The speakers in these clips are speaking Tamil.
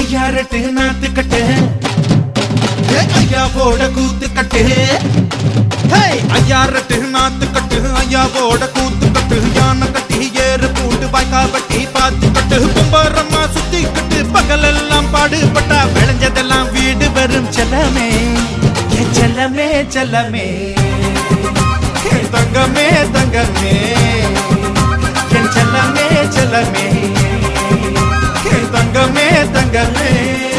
ஐயாரட்டு நாத்து கட்டு ஏ, ஐயா போட கூத்து கட்டு ஹே! ஐயாரட்டு நாத்து கட்டு ஐயா போட கூத்து கட்டு யானை கட்டி ஏறு பூண்டு வாய்க்கா வட்டி பாத்து கட்டு கும்பரம்மா சுத்தி கட்டு பகலெல்லாம் பாடுபட்டா விளைஞ்சதெல்லாம் வீடு வரும் செல்லமே என் செல்லமே செல்லமே என் தங்கமே தங்கமே என் செல்லமே செல்லமே என் தங்கமே தங்கமே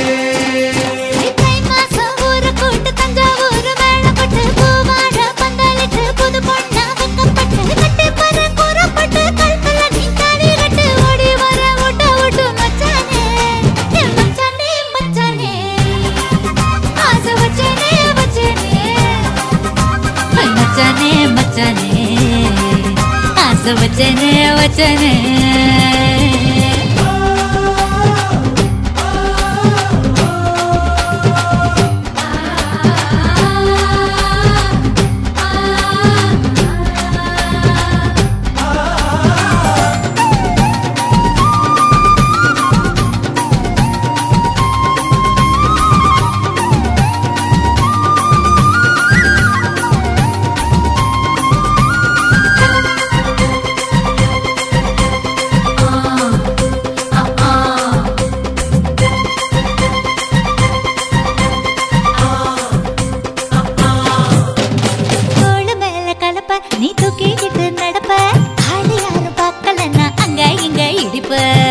தை மாசம் ஊரு கூட்டு தஞ்சாவூர் மேளப்பட்டு பூவாழ பந்தலிட்டு புது பொண்ணா வெக்கப்பட்டு கட்டி பற கூறப்பட்டு கல்பல நீ தாடி கட்டு ஓடி வர விட்ட விட்டு மச்சானே என் மச்சானே மச்சானே ஆசை வச்சேனே வச்சேனே ஐ மச்சானே மச்சானே ஆசை வச்சேனே வச்சேனே தோளு மேல கலப்ப நீ தூக்கிக்கிட்டு நடப்ப ஆளு யாரும் பார்க்கலன்னா அங்க இங்க இடிப்ப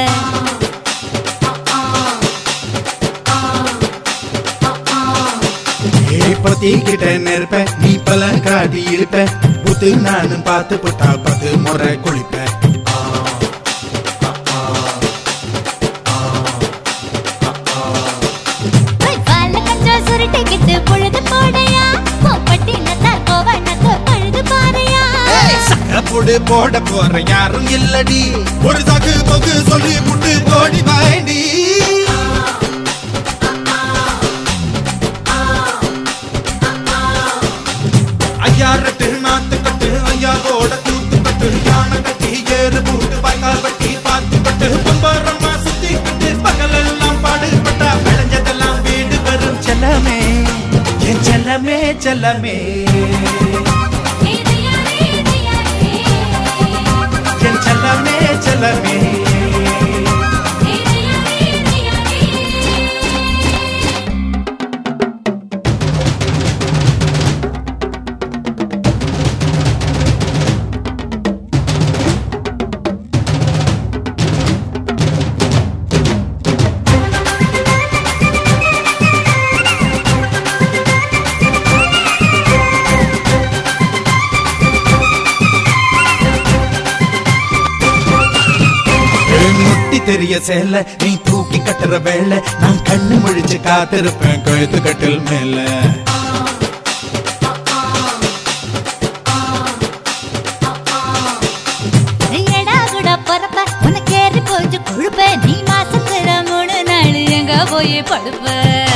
பத்திக்கிட்ட நெருப்ப நீ பல காட்டி இருப்ப புத்து நானும் பார்த்து புட்டா பத்து முறை குளிப்ப போய் பால்ல கொஞ்சம் சுருட்டிக்கிட்டு பொழுது போடையா பொப்பட்டி நத்தா கோவனக்கு பழுது பாறையா சக்கப்புடு போட போற யாரும் இல்லடி ஒரு சாக்கு போக்கு சொல்லி புட்டு ஓடி வாண்டி ஐயா ரெட்டு நாத்து கட்டு ஐயா போட கூத்து கட்டு யானை கட்டி ஏறு பூட்டு வாய்க்கால் வட்டி பார்த்து கட்டு பொம்பரம்மா சுத்தி கட்டு பகலெல்லாம் பாடுபட்டா விளைஞ்சதெல்லாம் வீடு வரும் செல்லமே என் செல்லமே செல்லமே என் செல்லமே செல்லமே ஏய், முட்டி தெரிய சேல நீ தூக்கி கட்டுற வேலை நான் கண்ணு முழிச்சு காத்திருப்பேன் கழுத்து கட்டில் மேல எடா கூட பொறப்ப உனக்கு ஏறி போச்சு கொழுப்ப நீ மாசத்துல மூணு நாள் எங்க போய் படுப்ப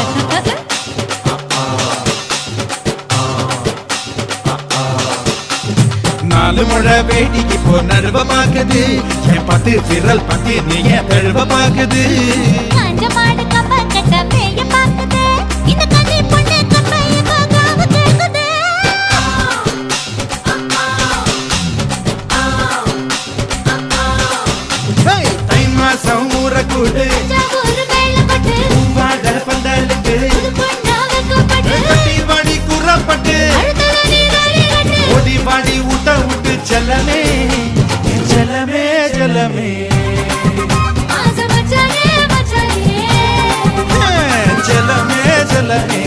நாலு முழை வேடிக்கு போ நடுவமாக்குது என் பத்து விரல் பத்தி நீ என் தழுவமாக்குது காஞ்ச மாடு கம்ப கட்ட மேய பாக்குது இந்த கண்ணி பொண்ணு கம்பைய காவு கேக்குது ஹேய், தை மாசம் ஊற கூடு தஞ்சாவூர் மேளப்பட்டு பூவாட பந்தலுக்கு புது பொண்ணா வெக்கப்பட்டு கட்டி வாடி குறப்பட்டு அழுத்தல நீ தாடி கட்டு ஓடி வாடி ஊட்ட விட்டு செல்லமே என் செல்லமே செல்லமே ஆசை மச்சானே மச்சானே ஏன் செல்லமே செல்லமே